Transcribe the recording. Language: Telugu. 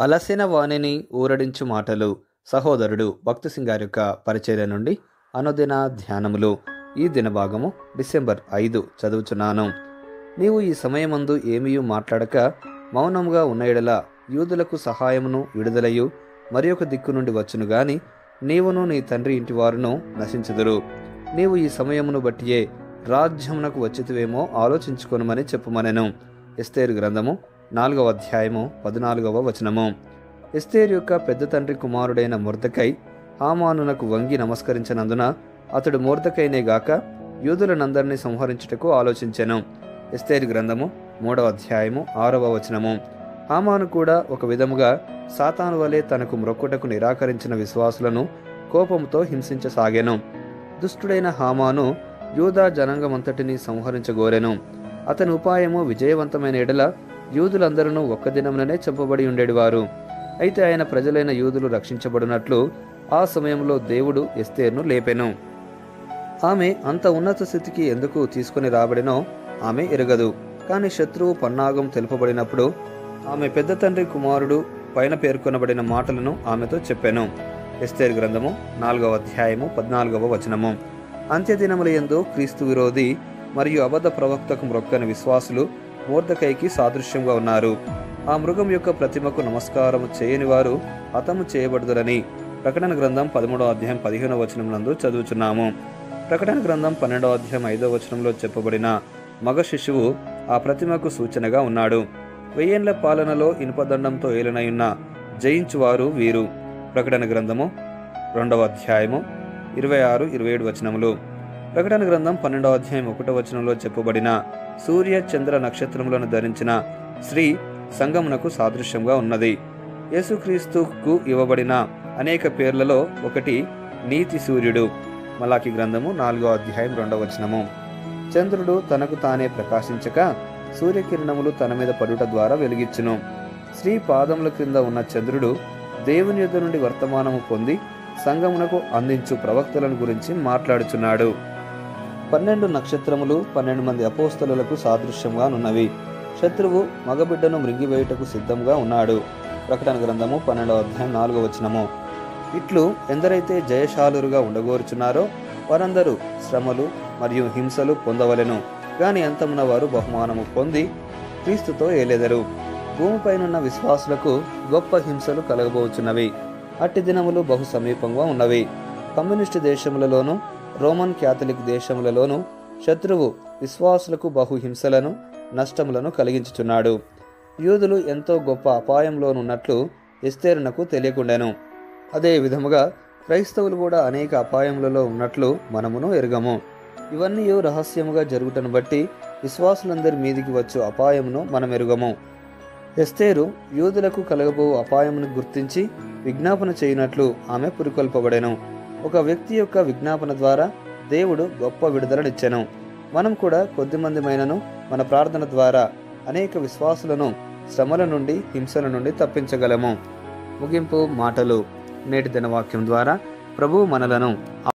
అలసిన వాణిని ఊరడించు మాటలు సహోదరుడు భక్తి సింగ్ గారి యొక్క పరిచర్య నుండి అనుదిన ధ్యానములు ఈ దినభాగము డిసెంబర్ ఐదు చదువుచున్నాను నీవు ఈ సమయమందు ఏమీ మాట్లాడక మౌనముగా ఉన్న ఎడల యూదులకు సహాయమును విడుదలయు మరి ఒక దిక్కు నుండి వచ్చును గాని నీవును నీ తండ్రి ఇంటి వారును నశించుదురు నీవు ఈ సమయమును బట్టియే రాజ్యమునకు వచ్చితివేమో ఆలోచించుకొనుమని చెప్పుమనెను ఎస్తేరు గ్రంథము నాలుగవ అధ్యాయము పద్నాలుగవ వచనము ఎస్తేరు యొక్క పెద్ద తండ్రి కుమారుడైన ముర్దకై హామానునకు వంగి నమస్కరించినందున అతడు మూర్దకైనే గాక యూదులనందరినీ సంహరించుటకు ఆలోచించెను ఎస్తేరు గ్రంథము మూడవ అధ్యాయము ఆరవ వచనము హామాను కూడా ఒక విధముగా సాతాను వలె తనకు మ్రొక్కుటకు నిరాకరించిన విశ్వాసులను కోపంతో హింసించసాగెను దుష్టుడైన హామాను యూదా జనాంగమంతటిని సంహరించగోరెను అతని ఉపాయము విజయవంతమైన ఎడల యూదులందరూ ఒక్క దినముననే చంపబడి ఉండేవారు అయితే ఆయన ప్రజలైన యూదులు రక్షించబడినట్లు ఆ సమయంలో దేవుడు ఎస్తేర్ను లేపెను ఆమె అంత ఉన్నత స్థితికి ఎందుకు తీసుకుని రాబడినో ఆమె ఎరగదు కానీ శత్రువు పన్నాగం తెలుపబడినప్పుడు ఆమె పెద్ద తండ్రి కుమారుడు పైన పేర్కొనబడిన మాటలను ఆమెతో చెప్పాను ఎస్తేర్ గ్రంథము నాలుగవ అధ్యాయము పద్నాలుగవ వచనము అంత్యదినముల యందు క్రీస్తు విరోధి మరియు అబద్ధ ప్రవక్తకు మ్రొక్కని విశ్వాసులు మూర్ధకైకి సాదృశ్యంగా ఉన్నారు ఆ మృగం యొక్క ప్రతిమకు నమస్కారము చేయని వారు హతము చేయబడుదురని ప్రకటన గ్రంథం పదమూడవ అధ్యాయం పదిహేనవ వచనం నందు చదువుచున్నాము ప్రకటన గ్రంథం పన్నెండవ అధ్యాయం ఐదవ వచనంలో చెప్పబడిన మగ శిశువు ఆ ప్రతిమకు సూచనగా ఉన్నాడు వెయ్యేండ్ల పాలనలో ఇనుపదండంతో ఏలనయున్న జయించువారు వీరు ప్రకటన గ్రంథము రెండవ అధ్యాయము ఇరవై ఆరు ఇరవై ఏడు వచనములు ప్రకటన గ్రంథం పన్నెండవ అధ్యాయం ఒకటో వచనంలో చెప్పబడిన సూర్య చంద్ర నక్షత్రములను ధరించిన స్త్రీ సంగమునకు సాదృశ్యంగా ఉన్నది యేసుక్రీస్తుకు ఇవ్వబడిన అనేక పేర్లలో ఒకటి నీతి సూర్యుడు మలాకి గ్రంథము నాలుగో అధ్యాయం రెండవ వచనము చంద్రుడు తనకు తానే ప్రకాశించక సూర్యకిరణములు తన మీద పడుట ద్వారా వెలిగించును స్త్రీ పాదముల క్రింద ఉన్న చంద్రుడు దేవుని యుద్ధ నుండి వర్తమానము పొంది సంగమునకు అందించు ప్రవక్తలను గురించి మాట్లాడుచున్నాడు పన్నెండు నక్షత్రములు పన్నెండు మంది అపోస్తలులకు సాదృశ్యంగా నున్నవి శత్రువు మగబిడ్డను మృంగివేయుటకు సిద్ధంగా ఉన్నాడు ప్రకటన గ్రంథము పన్నెండవ అధ్యాయం నాలుగవ వచనము ఇట్లు ఎందరైతే జయశాలురుగా ఉండగోరుచున్నారో వారందరూ శ్రమలు మరియు హింసలు పొందవలెను గాని అంతమున వారు బహుమానము పొంది క్రీస్తుతో ఏలెదరు భూమిపైనున్న విశ్వాసులకు గొప్ప హింసలు కలగబోచున్నవి అట్టి దినములు బహు సమీపంగా ఉన్నవి కమ్యూనిస్టు దేశములలోను రోమన్ క్యాథలిక్ దేశములలోను శత్రువు విశ్వాసులకు బహు హింసలను నష్టములను కలిగించుచున్నాడు యూదులు ఎంతో గొప్ప అపాయంలోనున్నట్లు ఎస్తేరునకు తెలియకుండాను అదే విధముగా క్రైస్తవులు కూడా అనేక అపాయములలో ఉన్నట్లు మనమును ఎరగము ఇవన్నీ రహస్యముగా జరుగుటను బట్టి విశ్వాసులందరి మీదికి వచ్చు అపాయమును మనం ఎరుగము ఎస్తేరు యూదులకు కలగబో అపాయమును గుర్తించి విజ్ఞాపన చేయనట్లు ఆమె పురికొల్పబడెను ఒక వ్యక్తి యొక్క విజ్ఞాపన ద్వారా దేవుడు గొప్ప విడుదలనిచ్చెను మనం కూడా కొద్దిమందిమైనను మన ప్రార్థన ద్వారా అనేక విశ్వాసులను శ్రమల నుండి హింసల నుండి తప్పించగలము ముగింపు మాటలు నేటి దినవాక్యం ద్వారా ప్రభు మనలను